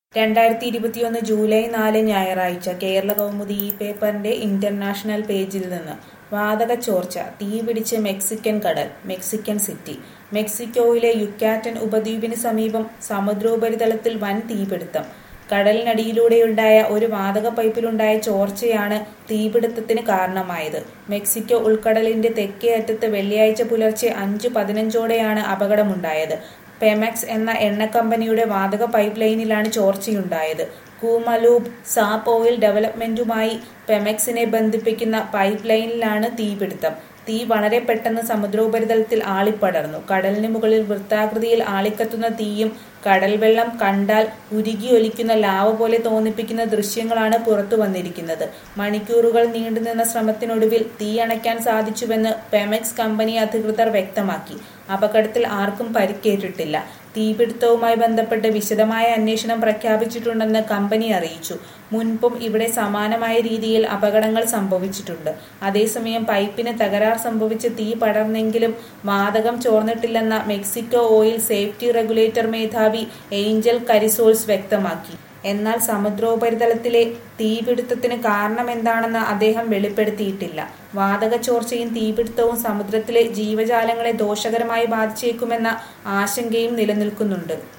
രണ്ടായിരത്തി ഇരുപത്തിയൊന്ന് ജൂലൈ നാല് ഞായറാഴ്ച കേരള കൗമുദി ഈ പേപ്പറിന്റെ ഇന്റർനാഷണൽ പേജിൽ നിന്ന് വാതക ചോർച്ച തീപിടിച്ച് മെക്സിക്കൻ കടൽ മെക്സിക്കൻ സിറ്റി മെക്സിക്കോയിലെ യുക്കാറ്റൻ ഉപദ്വീപിന് സമീപം സമുദ്രോപരിതലത്തിൽ വൻ തീപിടുത്തം കടലിനടിയിലൂടെയുണ്ടായ ഒരു വാതക പൈപ്പിലുണ്ടായ ചോർച്ചയാണ് തീപിടുത്തത്തിന് കാരണമായത് മെക്സിക്കോ ഉൾക്കടലിന്റെ തെക്കേ അറ്റത്ത് വെള്ളിയാഴ്ച പുലർച്ചെ അഞ്ച് പതിനഞ്ചോടെയാണ് അപകടമുണ്ടായത് പെമെക്സ് എന്ന എണ്ണക്കമ്പനിയുടെ വാതക പൈപ്പ് ലൈനിലാണ് ചോർച്ചയുണ്ടായത് കൂമലൂബ് സാപ്പ് ഓയിൽ ഡെവലപ്മെന്റുമായി പെമെക്സിനെ ബന്ധിപ്പിക്കുന്ന പൈപ്പ് ലൈനിലാണ് തീപിടുത്തം തീ വളരെ പെട്ടെന്ന് സമുദ്രോപരിതലത്തിൽ ആളിപ്പടർന്നു കടലിന് മുകളിൽ വൃത്താകൃതിയിൽ ആളിക്കത്തുന്ന തീയും കടൽ വെള്ളം കണ്ടാൽ ഉരുകിയൊലിക്കുന്ന ലാവ പോലെ തോന്നിപ്പിക്കുന്ന ദൃശ്യങ്ങളാണ് പുറത്തു വന്നിരിക്കുന്നത് മണിക്കൂറുകൾ നീണ്ടുനിന്ന ശ്രമത്തിനൊടുവിൽ തീ അണയ്ക്കാൻ സാധിച്ചുവെന്ന് പെമെക്സ് കമ്പനി അധികൃതർ വ്യക്തമാക്കി അപകടത്തിൽ ആർക്കും പരിക്കേറ്റിട്ടില്ല തീപിടുത്തവുമായി ബന്ധപ്പെട്ട് വിശദമായ അന്വേഷണം പ്രഖ്യാപിച്ചിട്ടുണ്ടെന്ന് കമ്പനി അറിയിച്ചു മുൻപും ഇവിടെ സമാനമായ രീതിയിൽ അപകടങ്ങൾ സംഭവിച്ചിട്ടുണ്ട് അതേസമയം പൈപ്പിന് തകരാർ സംഭവിച്ച് തീ പടർന്നെങ്കിലും വാതകം ചോർന്നിട്ടില്ലെന്ന മെക്സിക്കോ ഓയിൽ സേഫ്റ്റി റെഗുലേറ്റർ മേധാവി ഏഞ്ചൽ കരിസോൾസ് വ്യക്തമാക്കി എന്നാൽ സമുദ്രോപരിതലത്തിലെ തീപിടുത്തത്തിന് കാരണമെന്താണെന്ന് അദ്ദേഹം വെളിപ്പെടുത്തിയിട്ടില്ല വാതക ചോർച്ചയും തീപിടുത്തവും സമുദ്രത്തിലെ ജീവജാലങ്ങളെ ദോഷകരമായി ബാധിച്ചേക്കുമെന്ന ആശങ്കയും നിലനിൽക്കുന്നുണ്ട്